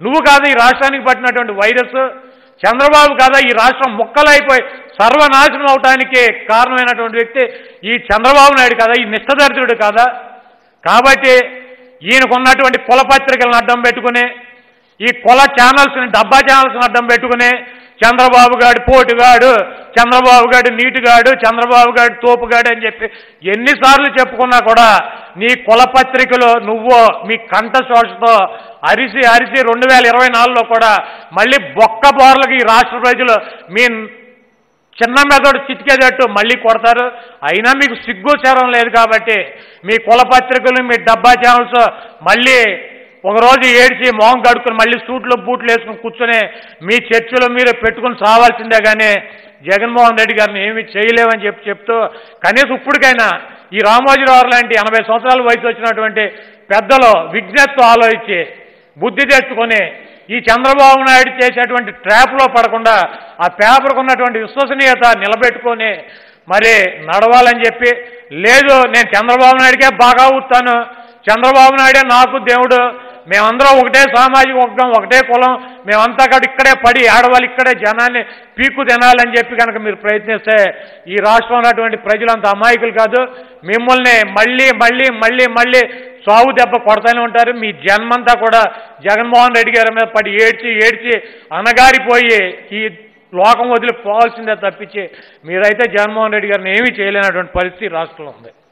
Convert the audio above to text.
నువ్వు కాదు ఈ రాష్ట్రానికి పట్టినటువంటి వైరస్ చంద్రబాబు కాదా ఈ రాష్ట్రం ముక్కలైపోయి సర్వనాశనం అవటానికి కారణమైనటువంటి వ్యక్తి ఈ చంద్రబాబు నాయుడు కాదా ఈ నిష్టదరిద్రుడు కాదా కాబట్టి ఈయనకు ఉన్నటువంటి కుల పత్రికలను అడ్డం పెట్టుకుని ఈ కుల ఛానల్స్ని డబ్బా ఛానల్స్ని అడ్డం పెట్టుకుని చంద్రబాబు గాడు పోటుగాడు చంద్రబాబు గాడు నీటుగాడు చంద్రబాబు గాడు తోపుగాడు అని చెప్పి ఎన్నిసార్లు చెప్పుకున్నా కూడా నీ కుల పత్రికలు నువ్వు మీ కంఠ శోషతో అరిసి అరిసి రెండు వేల ఇరవై నాలుగులో కూడా మళ్ళీ బొక్క బోర్లకి ఈ రాష్ట్ర ప్రజలు మీ చిన్న మెదడు చిటికేటట్టు మళ్ళీ కొడతారు అయినా మీకు సిగ్గు శరం లేదు కాబట్టి మీ కుల పత్రికలు మీ డబ్బా ఛానల్స్ మళ్ళీ ఒకరోజు ఏడ్చి మొహం కడుక్కుని మళ్ళీ సూట్లు బూట్లు వేసుకుని కూర్చొని మీ చర్చలో మీరు పెట్టుకుని సావాల్సిందే కానీ జగన్మోహన్ రెడ్డి గారిని ఏమీ చేయలేమని చెప్పి చెప్తూ కనీసం ఇప్పటికైనా ఈ రామోజీరావు లాంటి ఎనభై సంవత్సరాల వయసు వచ్చినటువంటి పెద్దలు విజ్ఞతతో ఆలోచించి బుద్ధి తెచ్చుకొని ఈ చంద్రబాబు నాయుడు చేసేటువంటి ట్రాప్లో పడకుండా ఆ పేపర్కు ఉన్నటువంటి విశ్వసనీయత నిలబెట్టుకొని మరి నడవాలని చెప్పి లేదు నేను చంద్రబాబు నాయుడికే బాగా ఊతాను చంద్రబాబు నాయుడే నాకు దేవుడు మేమందరం ఒకటే సామాజిక వర్గం ఒకటే కులం మేమంతా కూడా ఇక్కడే పడి ఆడవాళ్ళు ఇక్కడే జనాన్ని పీకు తినాలని చెప్పి కనుక మీరు ప్రయత్నిస్తే ఈ రాష్ట్రంలో ఉన్నటువంటి ప్రజలంత అమాయకులు కాదు మిమ్మల్ని మళ్ళీ మళ్ళీ మళ్ళీ మళ్ళీ సాగు దెబ్బ కొడతానే ఉంటారు మీ జన్మంతా కూడా జగన్మోహన్ రెడ్డి గారి మీద పడి ఏడ్చి ఏడ్చి అనగారిపోయి ఈ లోకం వదిలి పోవాల్సిందే తప్పించి మీరైతే జగన్మోహన్ రెడ్డి గారిని ఏమీ చేయలేనటువంటి పరిస్థితి రాష్ట్రంలో ఉంది